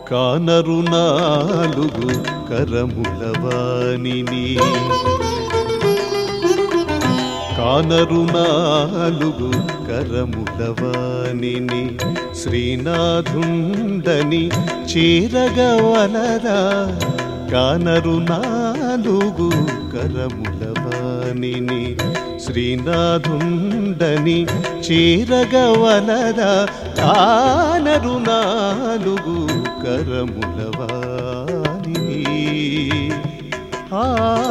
కానరు నాలుగు కరముల వాణిని కానరు నాలుగు కరముల వాణిని శ్రీనాథుండని చేరగవలదా కానరు నాలుగు కరముల వాణిని శ్రీనాథుండని చేరగవలదా కానరు నాలుగు కరముల వాణిని ఆ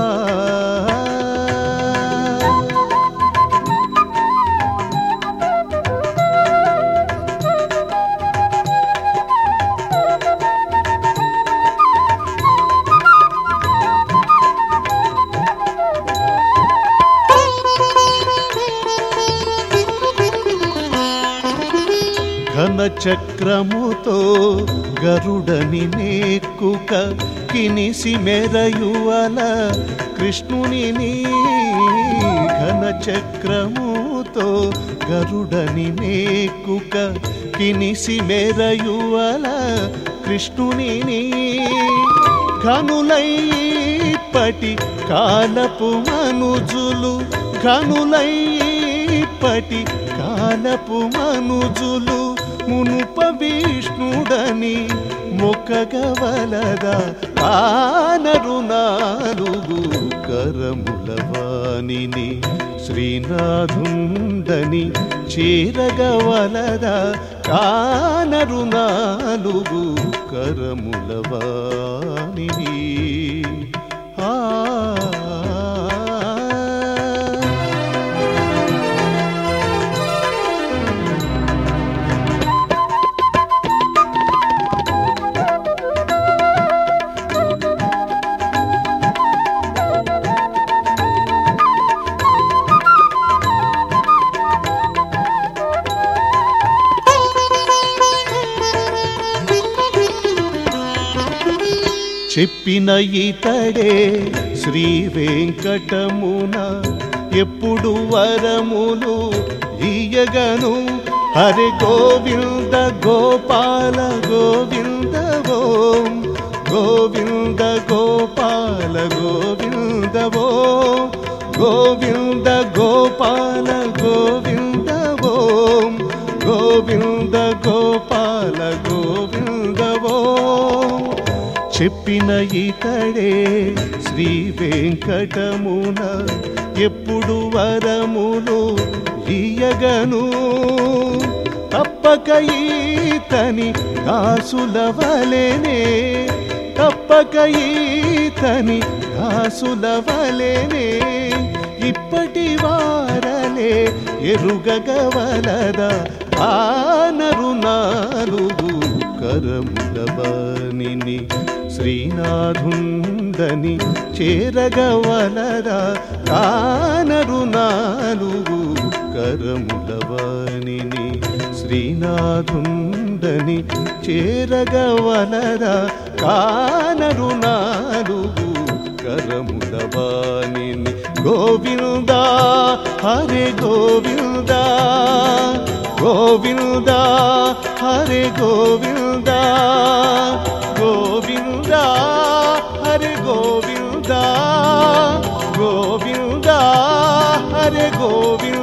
ఘన చక్రముతో గరుడని నేక్కుక కినిసి మెరయువల కృష్ణుని ఘన చక్రముతో గరుడని నేక్కుక కినిసి మెరయువల కృష్ణుని ఘనులైపటి కాలపు మనుజులు ఘనులైపటి కాలపు మనుజులు మునుప విష్ణుడని మొక్కగవలదా ఆనరు నాలుగు కరముల వాణిని శ్రీనాథుండని చేరగవలదా కానరు నాలుగు కరముల వాణిని ఆ చెప్పిన ఇతడే శ్రీ వెంకటమున ఎప్పుడు వరములు ఇయగను హరి గోవింద గోపాల గోవింద ఓం గోవింద గోపాల గోవింద ఓం గోవింద గోపాల గోవింద ఓం గోవింద గోపాల గోవింద ఓం చెప్పిన ఇతడే శ్రీ వెంకటమున ఎప్పుడు వరములు ఇయగను తప్పక ఈతని దాసుల వలెనే తప్పక ఈతని దాసుల వలెనే ఇప్పటి వారలే ఎరుగగవలదా ఆనరు నాలుగు కరముల వాణిని శ్రీనాథుండని చేరగవలరా కానరు నాలుగు కరముల వాణిని శ్రీనాథుండని చేరగవలరా కానరు నాలుగు కరముల వాణిని గోవిందా హరే గోవిందా గోవిందా హరే గోవిందా గోవిందా హరే గోవిందా గోవిందా హరే గోవిందా